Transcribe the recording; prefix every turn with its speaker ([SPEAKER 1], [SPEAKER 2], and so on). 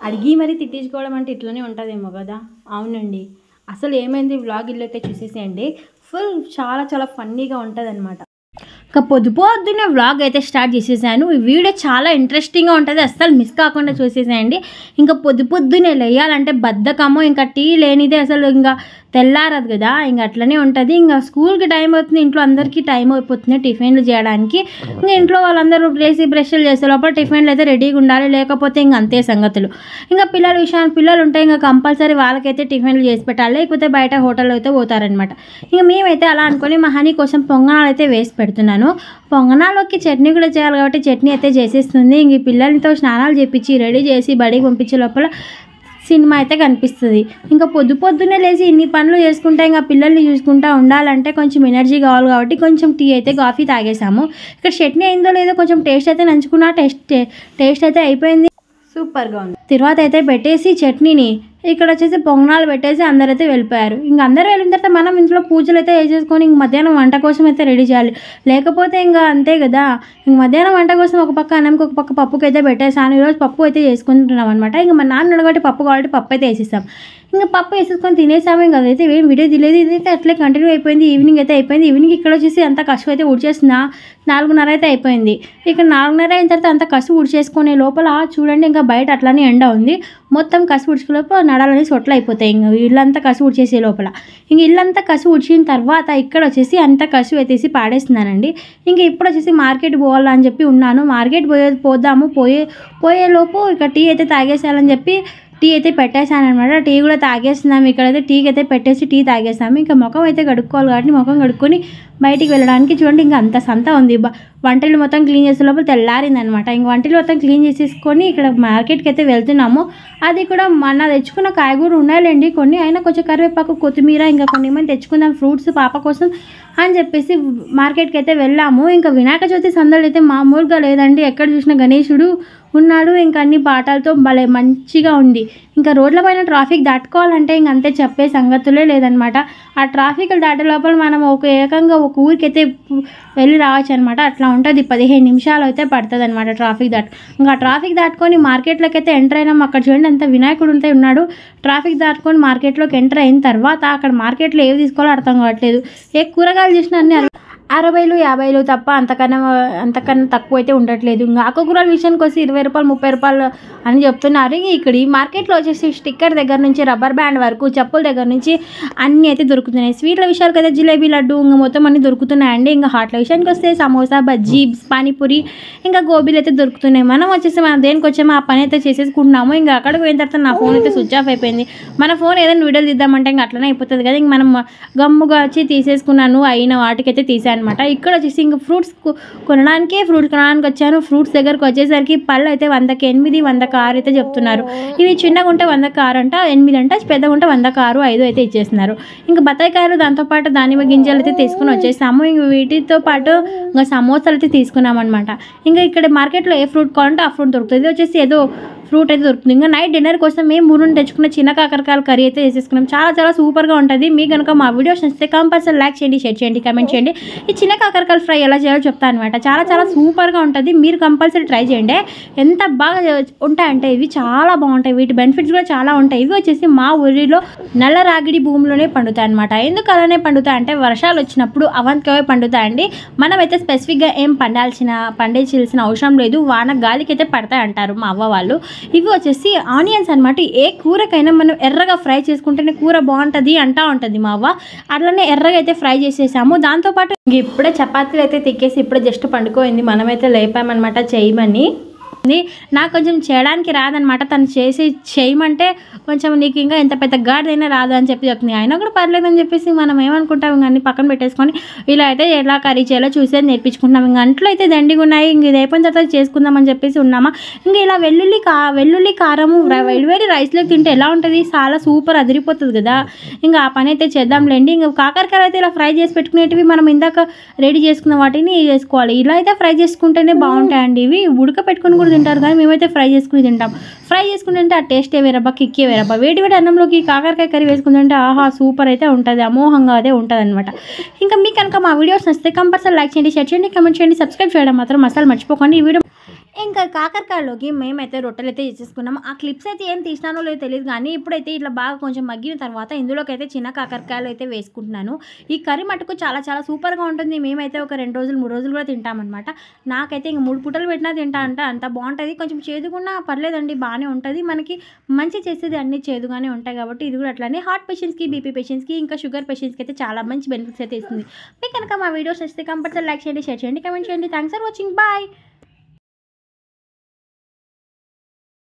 [SPEAKER 1] అడిగి మరీ తిట్టించుకోవడం అంటే ఇట్లనే ఉంటుందేమో కదా అవునండి అసలు ఏమైంది వ్లాగ్ ఇల్లు అయితే చూసేసేయండి ఫుల్ చాలా చాలా ఫన్నీగా ఉంటుంది అనమాట ఇక పొద్దు పొద్దున్నే వ్లాగ్ అయితే స్టార్ట్ చేసేసాను ఈ వీడియో చాలా ఇంట్రెస్టింగ్గా ఉంటుంది అస్సలు మిస్ కాకుండా చూసేసేయండి ఇంకా పొద్దు పొద్దున్నే లేయాలంటే బద్ధకము ఇంకా టీ లేనిదే అసలు ఇంకా తెల్లారదు కదా ఇంకా అట్లనే ఉంటుంది ఇంకా స్కూల్కి టైం అవుతుంది ఇంట్లో అందరికీ టైం అయిపోతుంది టిఫిన్లు చేయడానికి ఇంకా ఇంట్లో వాళ్ళందరూ లేచి బ్రష్లు చేసే లోపల టిఫిన్లు అయితే రెడీగా ఉండాలి లేకపోతే ఇంకా అంతే సంగతులు ఇంకా పిల్లల విషయాన్ని పిల్లలు ఉంటే ఇంకా కంపల్సరీ వాళ్ళకైతే టిఫిన్లు చేసి పెట్టాలి లేకపోతే బయట హోటల్లో అయితే పోతారనమాట ఇంకా మేమైతే అలా అనుకొని మా హనీ కోసం పొంగనాలు అయితే వేసి పెడుతున్నాను పొంగనాల్లోకి చట్నీ కూడా చేయాలి కాబట్టి చట్నీ అయితే చేసేస్తుంది ఇంక ఈ పిల్లలతో స్నానాలు చేపించి రెడీ చేసి బడికి పంపించే లోపల సినిమా అయితే కనిపిస్తుంది ఇంకా పొద్దు పొద్దున్నే లేచి ఇన్ని పనులు చేసుకుంటే ఇంకా పిల్లల్ని చూసుకుంటా ఉండాలంటే కొంచెం ఎనర్జీ కావాలి కాబట్టి కొంచెం టీ అయితే కాఫీ తాగేసాము ఇక్కడ చట్నీ అయిందో లేదో కొంచెం టేస్ట్ అయితే నంచుకున్నా టేస్ట్ టేస్ట్ అయితే అయిపోయింది సూపర్గా ఉంది తర్వాత అయితే పెట్టేసి చట్నీని ఇక్కడ వచ్చేసి పొంగనాలు పెట్టేసి అందరైతే వెళ్ళిపోయారు ఇంక అందరూ వెళ్ళిన తర్వాత మనం ఇంట్లో పూజలు అయితే వేసేసుకొని ఇంక మధ్యాహ్నం వంట కోసం అయితే రెడీ చేయాలి లేకపోతే ఇంకా అంతే కదా ఇంక మధ్యాహ్నం వంట కోసం ఒక పక్క అన్నంకి ఒక పక్క పప్పుకి అయితే పెట్టేసాను ఈరోజు పప్పు అయితే చేసుకుంటున్నాం అనమాట ఇంకా మా నాన్న కాబట్టి పప్పు కాబట్టి పప్పు అయితే వేసేసాం ఇంకా పప్పు వేసేసుకొని తినేసాము ఇంకా అదైతే ఏం వీడియో తెలియదు ఇదైతే అట్లే కంటిన్యూ అయిపోయింది ఈవినింగ్ అయితే అయిపోయింది ఈవినింగ్ ఇక్కడ వచ్చేసి అంత కష్టం అయితే ఉడిచేసిన నాలుగున్నర అయితే అయిపోయింది ఇక్కడ నాలుగున్నర అయిన తర్వాత అంత కసి ఉడిచేసుకునే లోపల చూడండి ఇంకా బయట అట్లానే ఎండ ఉంది మొత్తం కసి ఉడిచుకునే లోపల నడాలని సొట్లు అయిపోతాయి ఇంకా ఇల్లంతా కసి ఉడిచేసే లోపల ఇంక ఇల్లంతా కసి ఉడిచిన తర్వాత ఇక్కడ వచ్చేసి అంత కసి ఎత్తేసి పాడేస్తున్నానండి ఇంకా ఇప్పుడు వచ్చేసి మార్కెట్ పోవాలని చెప్పి ఉన్నాను మార్కెట్ పోయే పోదాము పోయే పోయేలోపు ఇక టీ అయితే తాగేసేయాలని చెప్పి టీ అయితే పెట్టేశాను అనమాట టీ కూడా తాగేస్తున్నాము ఇక్కడైతే టీకి అయితే పెట్టేసి టీ తాగేసాము ఇంకా ముఖం అయితే కడుక్కోవాలి కాబట్టి ముఖం కడుక్కొని బయటికి వెళ్ళడానికి చూడండి ఇంకా అంత సంత ఉంది బ- వంటలు మొత్తం క్లీన్ చేసే లోపల తెల్లారింది అనమాట ఇంక వంటలు మొత్తం క్లీన్ చేసేసుకొని ఇక్కడ మార్కెట్కి అయితే వెళ్తున్నాము అది కూడా మన తెచ్చుకున్న కాయగూరలు ఉన్నాయండి కొన్ని అయినా కొంచెం కరివేపాకు కొత్తిమీర ఇంకా కొన్ని ఏమైనా తెచ్చుకుందాం ఫ్రూట్స్ పాప కోసం అని చెప్పేసి మార్కెట్కి అయితే వెళ్ళాము ఇంకా వినాయక చవితి సందడి అయితే మామూలుగా లేదండి ఎక్కడ చూసినా గణేశుడు ఉన్నాడు ఇంకా అన్ని పాటలతో భలే మంచిగా ఉంది ఇంకా రోడ్ల పైన ట్రాఫిక్ దాటుకోవాలంటే ఇంక అంతే చెప్పే సంగతులే లేదనమాట ఆ ట్రాఫిక్ దాటే లోపల మనం ఒక ఏకంగా ఒక ఊరికైతే పు- వెళ్ళి రావచ్చు అనమాట అట్లా ఉంటుంది పదిహేను నిమిషాలు అయితే పడుతుంది అనమాట ట్రాఫిక్ దాటు ఇంకా ట్రాఫిక్ దాటుకొని మార్కెట్లోకి అయితే ఎంటర్ అయినాం అక్కడ చూడండి అంత వినాయకుడు ఉంటే ఉన్నాడు ట్రాఫిక్ దాటుకొని మార్కెట్లోకి ఎంటర్ అయిన తర్వాత అక్కడ మార్కెట్లో ఏవి తీసుకోవాలో అర్థం కావట్లేదు ఏ కూరగాయలు చూసినా అన్ని అర- అరవైలు యాభైలు తప్ప అంతకన్నా అంతకన్నా తక్కువ అయితే ఉండట్లేదు ఇంకా ఆకుకూరల విషయానికి వచ్చి ఇరవై రూపాయలు ముప్పై రూపాయలు అని చెప్తున్నారు ఇంక ఇక్కడ ఈ మార్కెట్లో వచ్చేసి స్టిక్కర్ దగ్గర నుంచి రబ్బర్ బ్యాండ్ వరకు చెప్పుల దగ్గర నుంచి అన్నీ అయితే దొరుకుతున్నాయి స్వీట్ల విషయాలకు అయితే జిలేబీ లడ్డు ఇంకా మొత్తం అన్ని దొరుకుతున్నాయండి ఇంకా హాట్ల విషయానికి వస్తే సమోసా బజ్జీ పానీపూరి ఇంకా గోబీలు అయితే దొరుకుతున్నాయి మనం వచ్చేసి మనం దేనికి వచ్చామో ఆ పని అయితే చేసేసుకుంటున్నాము ఇంకా అక్కడికి పోయిన తర్వాత నా ఫోన్ అయితే స్విచ్ ఆఫ్ అయిపోయింది మన ఫోన్ ఏదైనా వీడియోలు తీద్దామంటే ఇంకా అట్లనే అయిపోతుంది కదా ఇంక మనం గమ్ముగా వచ్చి తీసేసుకున్నాను అయిన వాటికైతే తీసాను అనమాట ఇక్కడ వచ్చేసి ఇంకా ఫ్రూట్స్ కొనడానికి ఫ్రూట్స్ కొనడానికి వచ్చాను ఫ్రూట్స్ దగ్గరకు వచ్చేసరికి పళ్ళు అయితే వందకి ఎనిమిది వందకి ఆరు అయితే చెప్తున్నారు ఇవి చిన్నగా ఉంటే వందకి ఆరు అంట ఎనిమిది అంట పెద్దగా ఉంటే వందకి ఆరు ఐదు అయితే ఇచ్చేస్తున్నారు ఇంకా బత్తాయికాయలు దాంతోపాటు దానిమ్మ గింజలు అయితే తీసుకుని వచ్చేసాము ఇంక వీటితో పాటు ఇంకా సమోసాలు అయితే తీసుకున్నాం అనమాట ఇంకా ఇక్కడ మార్కెట్లో ఏ ఫ్రూట్ కావాలంటే ఆ ఫ్రూట్ దొరుకుతుంది ఇది వచ్చేసి ఏదో ఫ్రూట్ అయితే దొరుకుతుంది ఇంకా నైట్ డిన్నర్ కోసం మేము మూడు తెచ్చుకున్న చిన్న కాకరకాయల కర్రీ అయితే చేసేసుకున్నాం చాలా చాలా సూపర్గా ఉంటుంది మీకు కనుక మా వీడియోస్ నచ్చితే కంపల్సరీ లైక్ చేయండి షేర్ చేయండి కమెంట్ చేయండి ఈ చిన్న కాకరకాయల ఫ్రై ఎలా చేయాలో చెప్తాను అనమాట చాలా చాలా సూపర్గా ఉంటుంది మీరు కంపల్సరీ ట్రై చేయండి ఎంత బాగా ఉంటాయంటే ఇవి చాలా బాగుంటాయి వీటి బెనిఫిట్స్ కూడా చాలా ఉంటాయి ఇవి వచ్చేసి మా ఊరిలో నల్ల రాగిడి భూమిలోనే పండుతాయి అనమాట ఎందుకు అలానే పండుతాయి అంటే వర్షాలు వచ్చినప్పుడు అవంతికవే పండుతాయండి మనమైతే స్పెసిఫిక్గా ఏం పండాల్సిన పండించాల్సిన అవసరం లేదు వాన గాలికి అయితే పడతాయి అంటారు మా అవ్వ వాళ్ళు ఇవి వచ్చేసి ఆనియన్స్ అనమాట ఏ కూరకైనా మనం ఎర్రగా ఫ్రై చేసుకుంటేనే కూర బాగుంటుంది అంటా ఉంటుంది మా అవ్వ అట్లనే ఎర్రగా అయితే ఫ్రై చేసేసాము దాంతోపాటు ఇంక ఇప్పుడే చపాతీలు అయితే తిక్కేసి ఇప్పుడే జస్ట్ పండుకోయింది మనమైతే లేపామన్నమాట చేయమని ఉంది. నాకు కొంచెం చేయడానికి రాదనమాట తను చేసి చేయమంటే కొంచెం నీకు ఇంకా ఎంత పెద్ద గాడిదైనా రాదు అని చెప్పి చెప్తుంది అయినా కూడా పర్లేదు అని చెప్పేసి మనం ఏమనుకుంటాం ఇంకా అన్ని పక్కన పెట్టేసుకొని ఇలా అయితే ఎలా కర్రీ చేయాలో చూసేది నేర్పించుకుంటున్నాం ఇంకా అంట్లో అయితే దండిగా ఉన్నాయి ఇంక ఇది అయిపోయిన తర్వాత చేసుకుందాం అని చెప్పేసి ఉన్నామా ఇంకా ఇలా వెల్లుల్లి కా వెల్లుల్లి కారము ర- వేడివేడి రైస్లో తింటే ఎలా ఉంటుంది చాలా సూపర్ అదిరిపోతుంది కదా ఇంకా ఆ పని అయితే చేద్దాంలేండి ఇంకా కాకరకాయ అయితే ఇలా ఫ్రై చేసి పెట్టుకునేటివి మనం ఇందాక రెడీ చేసుకున్న వాటిని చేసుకోవాలి ఇలా అయితే ఫ్రై చేసుకుంటేనే బాగుంటాయండి ఇవి ఉడక పెట్టుకుని కూడా తింటారు కానీ మేమైతే ఫ్రై చేసుకుని తింటాం ఫ్రై చేసుకుని తింటే ఆ టేస్టే వేరబ్బా కిక్కే వేరబ్బా వేడి వేడి అన్నంలోకి కాకరకాయ కర్రీ వేసుకుని తింటే ఆహా సూపర్ అయితే ఉంటుంది అమోఘంగా అయితే ఉంటుంది అనమాట ఇంకా మీకు కనుక మా వీడియోస్ నచ్చితే కంపల్సరీ లైక్ చేయండి షేర్ చేయండి కమెంట్ చేయండి సబ్స్క్రైబ్ చేయడం మాత్రం అసలు మర్చిపోకండి ఈ వీడియో ఇంకా కాకరకాయలోకి మేమైతే రొట్టెలు అయితే చేసేసుకున్నాము ఆ క్లిప్స్ అయితే ఏం తీసినానో లేదో తెలియదు కానీ ఇప్పుడైతే ఇట్లా బాగా కొంచెం మగ్గిన తర్వాత ఇందులోకి అయితే చిన్న కాకరకాయలు అయితే వేసుకుంటున్నాను ఈ కర్రీ మటుకు చాలా చాలా సూపర్గా ఉంటుంది మేమైతే ఒక రెండు రోజులు మూడు రోజులు కూడా తింటామన్నమాట నాకైతే ఇంక మూడు పూటలు పెట్టినా తింటా అంటే అంత బాగుంటుంది కొంచెం చేదుకున్నా పర్లేదండి బాగానే ఉంటుంది మనకి మంచి చేసేది అన్ని చేదుగానే ఉంటాయి కాబట్టి ఇది కూడా అట్లానే హార్ట్ పేషెంట్స్కి బీపీ పేషెంట్స్కి ఇంకా షుగర్ పేషెంట్స్కి అయితే చాలా మంచి బెనిఫిట్స్ అయితే ఇస్తుంది మీకు కనుక మా వీడియోస్ నచ్చితే కంపల్సరీ లైక్ చేయండి షేర్ చేయండి కమెంట్ చేయండి థ్యాంక్స్ ఫర్ వాచింగ్ బాయ్